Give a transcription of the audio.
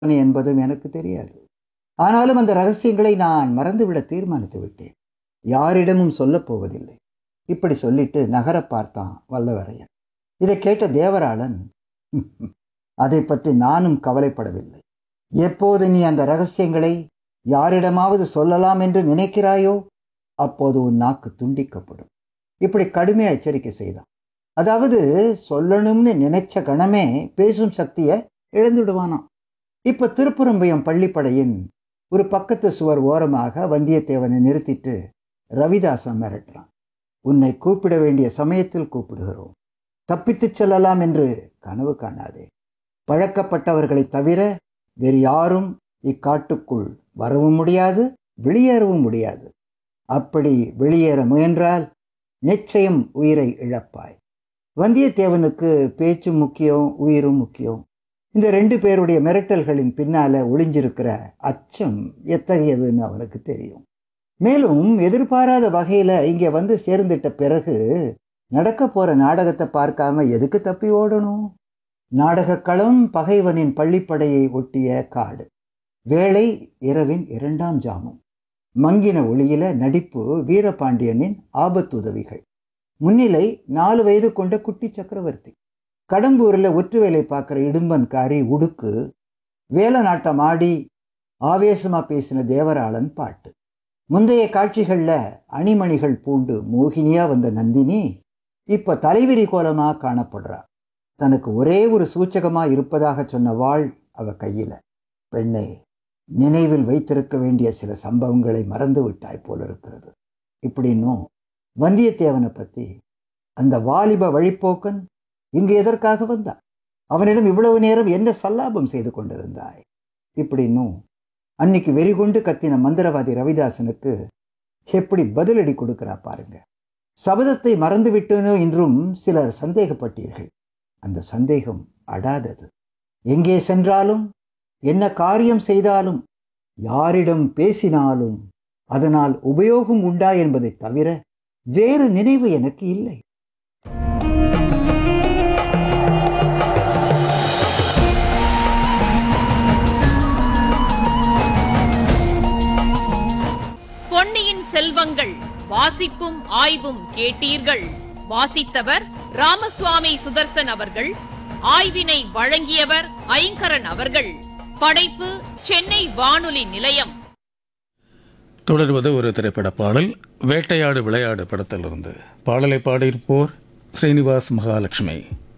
என்பதும் எனக்கு தெரியாது ஆனாலும் அந்த ரகசியங்களை நான் மறந்துவிட தீர்மானித்து விட்டேன் யாரிடமும் சொல்லப் போவதில்லை இப்படி சொல்லிட்டு நகர பார்த்தான் வல்லவரையன் இதை கேட்ட தேவராளன் அதை பற்றி நானும் கவலைப்படவில்லை எப்போது நீ அந்த ரகசியங்களை யாரிடமாவது சொல்லலாம் என்று நினைக்கிறாயோ அப்போது உன் நாக்கு துண்டிக்கப்படும் இப்படி கடுமையாக எச்சரிக்கை செய்தான் அதாவது சொல்லணும்னு நினைச்ச கணமே பேசும் சக்தியை இழந்துடுவானாம் இப்ப திருப்புறம்பயம் பள்ளிப்படையின் ஒரு பக்கத்து சுவர் ஓரமாக வந்தியத்தேவனை நிறுத்திட்டு ரவிதாசன் மிரட்டுறான் உன்னை கூப்பிட வேண்டிய சமயத்தில் கூப்பிடுகிறோம் தப்பித்துச் செல்லலாம் என்று கனவு காணாதே பழக்கப்பட்டவர்களை தவிர வேறு யாரும் இக்காட்டுக்குள் வரவும் முடியாது வெளியேறவும் முடியாது அப்படி வெளியேற முயன்றால் நிச்சயம் உயிரை இழப்பாய் வந்தியத்தேவனுக்கு பேச்சும் முக்கியம் உயிரும் முக்கியம் இந்த ரெண்டு பேருடைய மிரட்டல்களின் பின்னால ஒளிஞ்சிருக்கிற அச்சம் எத்தகையதுன்னு அவனுக்கு தெரியும் மேலும் எதிர்பாராத வகையில இங்க வந்து சேர்ந்துட்ட பிறகு நடக்க போற நாடகத்தை பார்க்காம எதுக்கு தப்பி ஓடணும் நாடகக்களம் பகைவனின் பள்ளிப்படையை ஒட்டிய காடு வேளை இரவின் இரண்டாம் ஜாமம் மங்கின ஒளியில நடிப்பு வீரபாண்டியனின் ஆபத்துதவிகள் முன்னிலை நாலு வயது கொண்ட குட்டி சக்கரவர்த்தி கடம்பூரில் ஒற்று வேலை பார்க்குற இடும்பன்காரி உடுக்கு வேல நாட்டம் ஆடி ஆவேசமாக பேசின தேவராளன் பாட்டு முந்தைய காட்சிகளில் அணிமணிகள் பூண்டு மோகினியாக வந்த நந்தினி இப்போ தலைவிரி கோலமாக காணப்படுறா தனக்கு ஒரே ஒரு சூச்சகமாக இருப்பதாக சொன்ன வாழ் அவ கையில் பெண்ணே நினைவில் வைத்திருக்க வேண்டிய சில சம்பவங்களை மறந்து விட்டாய் போல இருக்கிறது இப்படின்னும் வந்தியத்தேவனை பற்றி அந்த வாலிப வழிப்போக்கன் இங்கு எதற்காக வந்தான் அவனிடம் இவ்வளவு நேரம் என்ன சல்லாபம் செய்து கொண்டிருந்தாய் இப்படின்னும் அன்னைக்கு வெறிகொண்டு கத்தின மந்திரவாதி ரவிதாசனுக்கு எப்படி பதிலடி கொடுக்கிறா பாருங்க சபதத்தை மறந்துவிட்டனோ என்றும் சிலர் சந்தேகப்பட்டீர்கள் அந்த சந்தேகம் அடாதது எங்கே சென்றாலும் என்ன காரியம் செய்தாலும் யாரிடம் பேசினாலும் அதனால் உபயோகம் உண்டா என்பதை தவிர வேறு நினைவு எனக்கு இல்லை பொன்னியின் செல்வங்கள் வாசிப்பும் ஆய்வும் கேட்டீர்கள் வாசித்தவர் ராமசுவாமி சுதர்சன் அவர்கள் ஆய்வினை வழங்கியவர் ஐங்கரன் அவர்கள் படைப்பு சென்னை வானொலி நிலையம் தொடர்வது ஒரு திரைப்பட பாடல் வேட்டையாடு விளையாடு படத்திலிருந்து பாடலை பாடியிருப்போர் ஸ்ரீனிவாஸ் மகாலட்சுமி